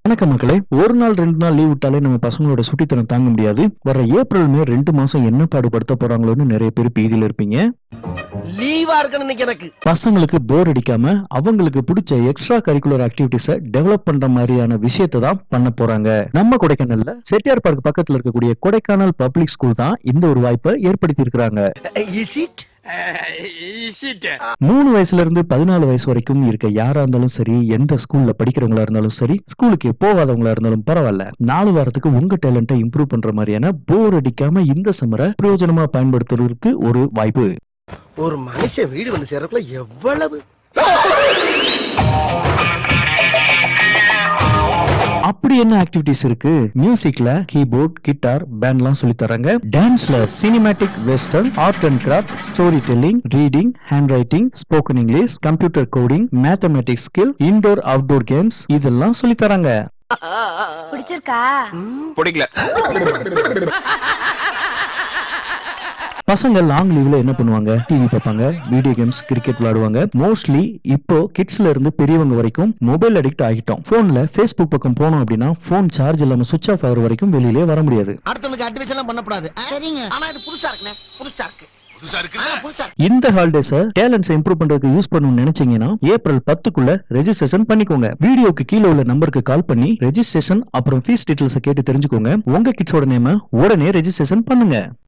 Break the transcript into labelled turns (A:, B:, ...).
A: வணக்கம் மக்களே ஒரு நாள் ரெண்டு நாள் லீவ் விட்டாலே நம்ம பசங்களோட சுட்டித்தனம் தாங்க முடியாது வர ஏப்ரல் மே ரெண்டு மாசம் என்ன பாடுபடுத்த போறாங்களோன்னு நிறைய பேர் பீதியில இருப்பீங்க
B: லீவா இருக்கணும் இன்னைக்கு எனக்கு
A: பசங்களுக்கு போர் அடிக்காம அவங்களுக்கு பிடிச்ச எக்ஸ்ட்ரா கரிக்குலர் ஆக்டிவிட்டிஸ டெவலப் பண்ற மாதிரியான விஷயத்தை தான் பண்ண போறாங்க நம்ம கொடைக்கானல்ல செட்டியார் பார்க் பக்கத்துல இருக்கக்கூடிய கொடைக்கானல் பப்ளிக் ஸ்கூல் தான் இந்த ஒரு வாய்ப்பை ஏற்படுத்தி இருக்காங்க
B: இஸ் இட்
A: மூணு வயசுல இருந்து பதினாலு வயசு வரைக்கும் இருக்க யாரா இருந்தாலும் சரி எந்த ஸ்கூல்ல படிக்கிறவங்களா இருந்தாலும் சரி ஸ்கூலுக்கு போகாதவங்களா இருந்தாலும் பரவாயில்ல நாலு வாரத்துக்கு உங்க டேலண்ட்டை இம்ப்ரூவ் பண்ற மாதிரியான போர் அடிக்காம இந்த சம்மரை பிரயோஜனமா பயன்படுத்துறதுக்கு ஒரு வாய்ப்பு
B: ஒரு மனுஷன் வீடு வந்து சேர்றதுக்குள்ள எவ்வளவு
A: அப்படி என்ன ஆக்டிவிட்டிஸ் இருக்கு மியூசிக்ல கீபோர்ட் கிட்டார் பேண்ட்லாம் சொல்லி தராங்க டான்ஸ்ல cinematic western art and craft storytelling reading handwriting spoken English computer coding mathematics skill indoor outdoor games இதெல்லாம் சொல்லி தராங்க
C: பிடிச்சிருக்கா
D: பிடிக்கல
A: பசங்க லாங் லீவ்ல என்ன பண்ணுவாங்க டிவி பார்ப்பாங்க வீடியோ கேம்ஸ் கிரிக்கெட் விளையாடுவாங்க மோஸ்ட்லி இப்போ கிட்ஸ்ல இருந்து பெரியவங்க வரைக்கும் மொபைல் அடிக்ட் ஆகிட்டோம் போன்ல ஃபேஸ்புக் பக்கம் போனோம் அப்படின்னா போன் சார்ஜ் இல்லாம சுவிச் ஆஃப் ஆகிற வரைக்கும் வெளியிலே வர முடியாது
B: அடுத்தவனுக்கு அட்வைஸ் எல்லாம் பண்ணக்கூடாது சரிங்க ஆனா இது புதுசா இருக்குண்ணே புதுசா இருக்கு புதுசா இருக்கு புதுசா இருக்கு
A: இந்த ஹாலிடேஸ டேலண்ட்ஸ் இம்ப்ரூவ் பண்றதுக்கு யூஸ் பண்ணணும்னு நினைச்சீங்கன்னா ஏப்ரல் பத்துக்குள்ள ரெஜிஸ்ட்ரேஷன் பண்ணிக்கோங்க வீடியோக்கு கீழே உள்ள நம்பருக்கு கால் பண்ணி ரெஜிஸ்ட்ரேஷன் அப்புறம் ஃபீஸ் டீடைல்ஸ் கேட்டு தெரிஞ்சுக்கோங்க உங்க கிட்ஸோட நேம உடனே ரெஜிஸ்ட்ரேஷன் பண்ணுங்க